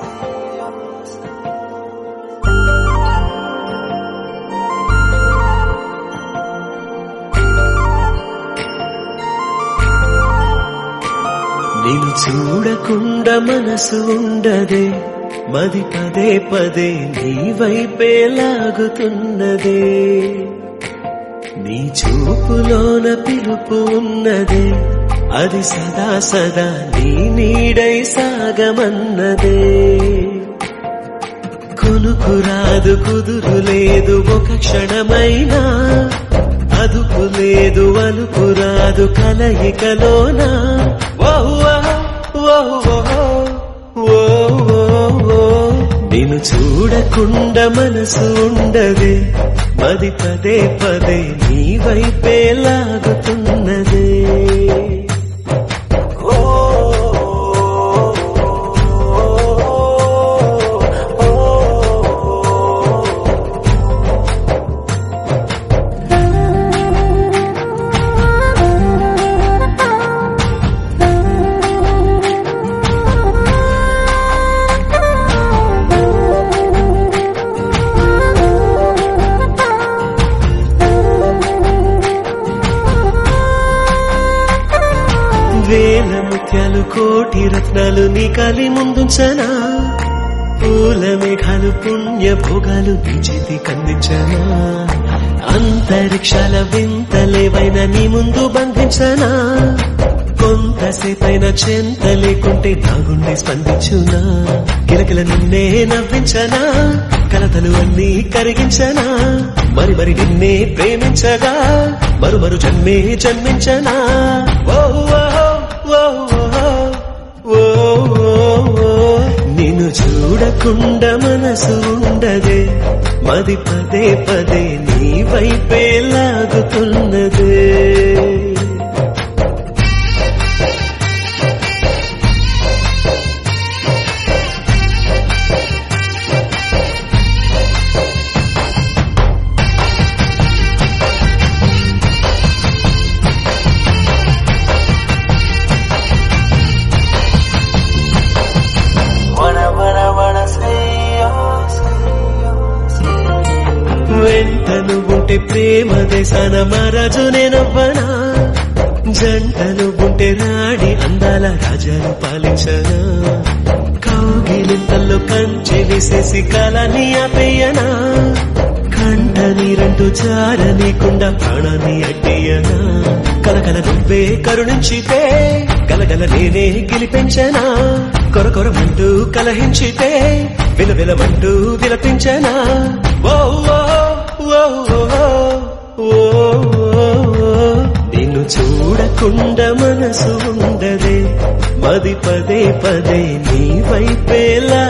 నేను చూడకుండా మనసు ఉండదే మది పదే పదే నీ వైపే లాగుతున్నదే నీ చూపులోన పిలుపు ఉన్నదే అది సదా సదా నీ నీడై సాగమన్నదే కొనుకు రాదు కుదురు లేదు ఒక క్షణమైనా అదుపు లేదు అలుపు రాదు కలయికలోనా నేను చూడకుండా మనసు ఉండదే మది పదే పదే నీ వైపే లాగుతున్నదే ఓ వేల ముత్యాలు కోటి రత్నాలు నీ కలి ముందుంచనా పూల మేఘాలు పుణ్య భోగాలు నీ చేతి కందించనా అంతరిక్షాల వింతలేవైన నీ ముందు బంధించనా కొంతసేపైన చెంత లేకుంటే నా గుండె స్పందించునా కిలకిల నిన్నే నవ్వించనా కలతలు అన్నీ కరిగించనా మరి మరి నిన్నే ప్రేమించగా మరు మరు జన్మే జన్మించనా ఓ ఓ, ఓ, ఓ, ఓ, ఓ, నిన్ను చూడకుండా మనసు ఉండదే మది పదే పదే నీ వైపే లాగుతున్నదే Wanna, wanna, wanna say yes. వెంటను ఉంటే ప్రేమ దేశాన మహారాజు నేనవ్వనా జంటను ఉంటే రాడి అందాల రాజాను పాలించనా కౌగిలింతల్లో కంచె వేసేసి కాలాన్ని ఆపేయనా కంట నీరంటూ జారనీకుండా ప్రాణాన్ని అడ్డేయనా కలకల నువ్వే కరుణించితే గలగల నేనే గెలిపించనా కొర కొరమంటూ కలహించితే విలవిలమంటూ విలపించనా ఓ ఓ, ఓ, ఓ, ఓ, ఓ, నిన్ను చూడకుండా మనసు ఉండదే మది పదే పదే నీ వైపే